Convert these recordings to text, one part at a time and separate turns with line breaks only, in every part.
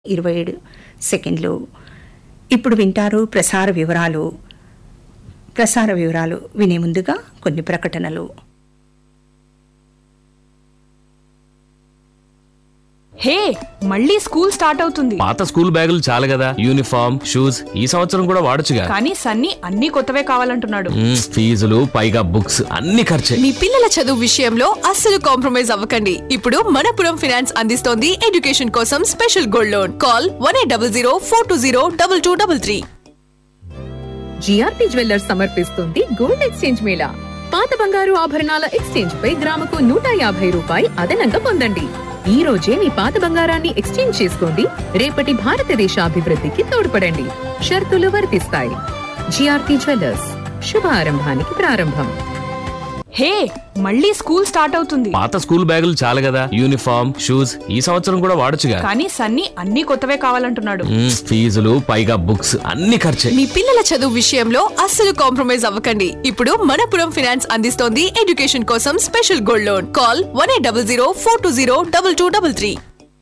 ఇరవై ఏడు సెకండ్లు ఇప్పుడు వింటారు ప్రసార వివరాలు ప్రసార వివరాలు వినే ముందుగా కొన్ని ప్రకటనలు
హే మళ్ళీ స్కూల్ స్టార్ట్ అవుతుంది
పాత స్కూల్ బ్యాగులు చాలు కదా యూనిఫామ్ షూస్ ఈ సంవత్సరం కూడా వాడొచ్చుగా
కానీ సన్నీ అన్ని కొత్తవే కావాలంటున్నాడు
మ్మ్, ఫీజులు పైగా బుక్స్ అన్ని ఖర్చే
మీ పిల్లల చదువు విషయంలో అస్సలు కాంప్రమైజ్ అవ్వకండి ఇప్పుడు మనపురం ఫైనాన్స్ అందిస్తోంది ఎడ్యుకేషన్ కోసం special gold loan call one eight double zero four two zero double two double three
G R P jewellers సమర్పిస్తుంది గోల్డ్ ఎక్స్చేంజ్ మేళా పాత బంగారు ఆభరణాల ఎక్స్చేంజ్ పై గ్రాముకు నూట యాభై రూపాయి అదనంగా పొందండి ఈ రోజే మీ పాత బంగారాన్ని ఎక్స్చేంజ్ చేసుకోండి రేపటి భారతదేశ అభివృద్ధికి తోడ్పడండి షరతులు వర్తిస్తాయి జిఆర్పి జ్యువెల్లర్స్ శుభారంభానికి ప్రారంభం
హే మళ్ళీ స్కూల్ స్టార్ట్ అవుతుంది
పాత స్కూల్ బ్యాగులు చాలు కదా యూనిఫామ్ షూస్ ఈ సంవత్సరం కూడా వాడొచ్చుగా
కానీ సన్నీ అన్ని కొత్తవే కావాలంటున్నాడు
మ్మ్, ఫీజులు పైగా బుక్స్ అన్ని ఖర్చే
మీ పిల్లల చదువు విషయంలో అస్సలు కాంప్రమైజ్ అవ్వకండి ఇప్పుడు మనపురం ఫైనాన్స్ అందిస్తోంది ఎడ్యుకేషన్ కోసం special gold loan call one eight double zero four two zero double two double three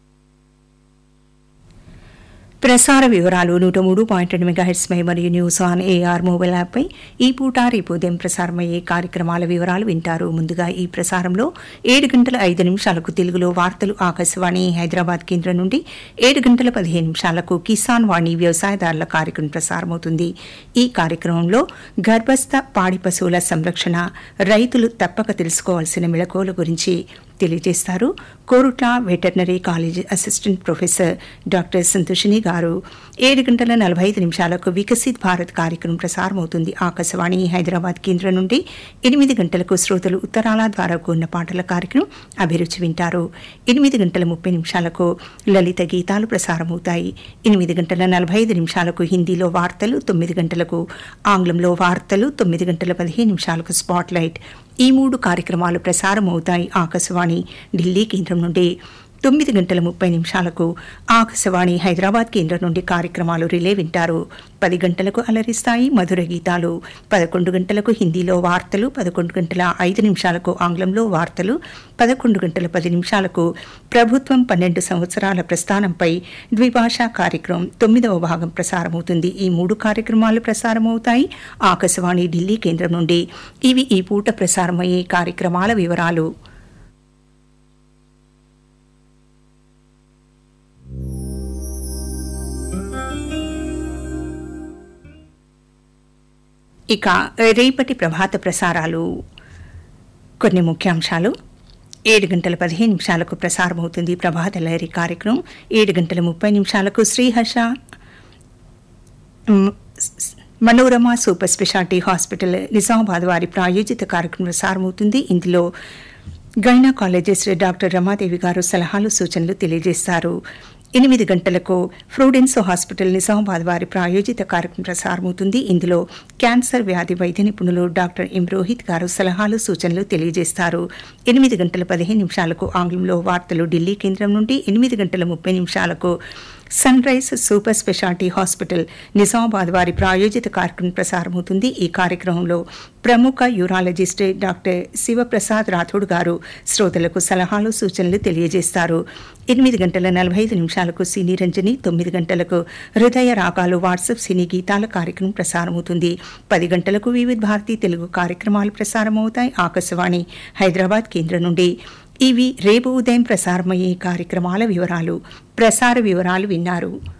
ప్రసార వివరాలు నూట మూడు పాయింట్ రెండు మెగాహెట్స్ పై మరియు న్యూస్ ఆన్ ఏఆర్ మొబైల్ యాప్పై ఈ పూట రేపు ఉదయం ప్రసారమయ్యే కార్యక్రమాల వివరాలు వింటారు ముందుగా ఈ ప్రసారంలో ఏడు గంటల ఐదు నిమిషాలకు తెలుగులో వార్తలు ఆకాశవాణి హైదరాబాద్ కేంద్రం నుండి ఏడు గంటల పదిహేను నిమిషాలకు కిసాన్ వాణి వ్యవసాయదారుల కార్యక్రమం ప్రసారమవుతుంది ఈ కార్యక్రమంలో గర్భస్థ పాడి పశువుల సంరక్షణ రైతులు తప్పక తెలుసుకోవాల్సిన మెళకువల గురించి తెలియజేస్తారు Korutla veterinary college assistant professor doctor Santhoshini గారు ఏడు గంటల నలభై ఐదు నిమిషాలకు వికసిత్ భారత్ కార్యక్రమం ప్రసారమవుతుంది ఆకాశవాణి హైదరాబాద్ కేంద్రం నుండి ఎనిమిది గంటలకు శ్రోతలు ఉత్తరాల ద్వారా కూడిన పాటల కార్యక్రమం అభిరుచి వింటారు ఎనిమిది గంటల ముప్పై నిమిషాలకు లలిత గీతాలు ప్రసారమవుతాయి ఎనిమిది గంటల నలభై ఐదు నిమిషాలకు హిందీలో వార్తలు తొమ్మిది గంటలకు ఆంగ్లంలో వార్తలు తొమ్మిది గంటల పదిహేను నిమిషాలకు స్పాట్ లైట్ ఈ మూడు కార్యక్రమాలు ప్రసారం అవుతాయి ఆకాశవాణి ఢిల్లీ కేంద్రం నుండి తొమ్మిది గంటల ముప్పై నిమిషాలకు ఆకాశవాణి హైదరాబాద్ కేంద్రం నుండి కార్యక్రమాలు రిలే వింటారు పది గంటలకు అలరిస్తాయి మధుర గీతాలు పదకొండు గంటలకు హిందీలో వార్తలు పదకొండు గంటల ఐదు నిమిషాలకు ఆంగ్లంలో వార్తలు పదకొండు గంటల పది నిమిషాలకు ప్రభుత్వం పన్నెండు సంవత్సరాల ప్రస్థానంపై ద్విభాషా కార్యక్రమం తొమ్మిదవ భాగం ప్రసారమవుతుంది ఈ మూడు కార్యక్రమాలు ప్రసారమవుతాయి ఆకాశవాణి ఢిల్లీ కేంద్రం నుండి ఇవి ఈ పూట ప్రసారమయ్యే కార్యక్రమాల వివరాలు ఇక రేపటి ప్రభాత ప్రసారాలు కొన్ని ముఖ్యాంశాలు ఏడు గంటల పదిహేను నిమిషాలకు ప్రసారమవుతుంది ప్రభాత లహరి కార్యక్రమం ఏడు గంటల ముప్పై నిమిషాలకు శ్రీహర్ష మ్, స్- Manorama super speciality hospital Nizamabad వారి ప్రాయోజిత కార్యక్రమం ప్రసారమవుతుంది ఇందులో గైనకాలజిస్ట్ డాక్టర్ రమాదేవి గారు సలహాలు సూచనలు తెలియజేస్తారు ఎనిమిది గంటలకు ఫ్రూడెన్స్ హాస్పిటల్ నిజామాబాద్ వారి ప్రాయోజిత కార్యక్రమం ప్రసారమవుతుంది ఇందులో క్యాన్సర్ వ్యాధి వైద్య నిపుణులు డాక్టర్ ఎం రోహిత్ గారు సలహాలు సూచనలు తెలియజేస్తారు ఎనిమిది గంటల పదిహేను నిమిషాలకు ఆంగ్లంలో వార్తలు ఢిల్లీ కేంద్రం నుండి ఎనిమిది గంటల ముప్పై నిమిషాలకు Sunrise super speciality hospital Nizamabad వారి ప్రాయోజిత కార్యక్రమం ప్రసారమవుతుంది ఈ కార్యక్రమంలో ప్రముఖ యూరాలజిస్ట్ డాక్టర్ శివప్రసాద్ రాథోడ్ గారు శ్రోతలకు సలహాలు సూచనలు తెలియజేస్తారు ఎనిమిది గంటల నలభై ఐదు నిమిషాలకు సినీ రంజని తొమ్మిది గంటలకు హృదయ రాగాలు వాట్సాప్ సినీ గీతాల కార్యక్రమం ప్రసారమవుతుంది పది గంటలకు వివిధ భారతి తెలుగు కార్యక్రమాలు ప్రసారమవుతాయి ఆకాశవాణి హైదరాబాద్ కేంద్రం నుండి ఇవి రేపు ఉదయం ప్రసారమయ్యే కార్యక్రమాల వివరాలు ప్రసార వివరాలు విన్నారు